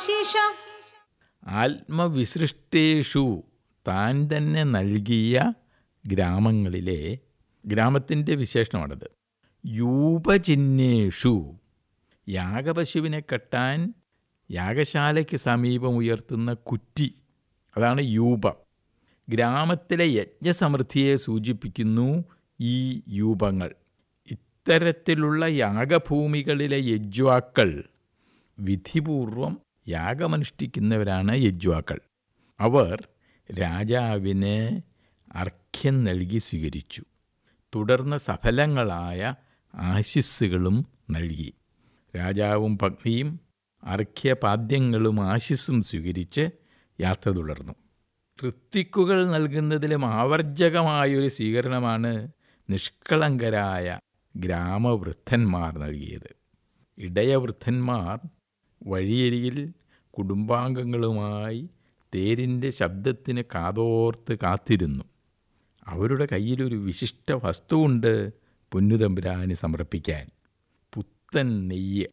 ആശിഷ ആത്മവിസൃഷ്ടേഷു താൻ തന്നെ നൽകിയ ഗ്രാമങ്ങളിലെ ഗ്രാമത്തിൻ്റെ വിശേഷണമാണത് യൂപചിഹ്നേഷു യാഗപശുവിനെ കെട്ടാൻ യാഗശാലയ്ക്ക് സമീപം ഉയർത്തുന്ന കുറ്റി അതാണ് യൂപ ഗ്രാമത്തിലെ യജ്ഞസമൃദ്ധിയെ സൂചിപ്പിക്കുന്നു ഈ യൂപങ്ങൾ ഇത്തരത്തിലുള്ള യാഗഭൂമികളിലെ യജ്വാക്കൾ വിധിപൂർവം യാഗമനുഷ്ഠിക്കുന്നവരാണ് യജ്വാക്കൾ അവർ രാജാവിന് അർഘ്യം നൽകി സ്വീകരിച്ചു തുടർന്ന് സഫലങ്ങളായ ആശിസ്സുകളും നൽകി രാജാവും പത്നിയും അർഘ്യപാദ്യങ്ങളും ആശിസ്സും സ്വീകരിച്ച് യാത്ര തുടർന്നു ഋത്തിക്കുകൾ നൽകുന്നതിലും ആവർജകമായൊരു സ്വീകരണമാണ് നിഷ്കളങ്കരായ ഗ്രാമവൃദ്ധന്മാർ നൽകിയത് ഇടയവൃദ്ധന്മാർ വഴിയരികിൽ കുടുംബാംഗങ്ങളുമായി തേരിൻ്റെ ശബ്ദത്തിന് കാതോർത്ത് കാത്തിരുന്നു അവരുടെ കയ്യിലൊരു വിശിഷ്ട വസ്തുവുണ്ട് പൊന്നുതമ്പുരാന് സമർപ്പിക്കാൻ പുത്തൻ നെയ്യ്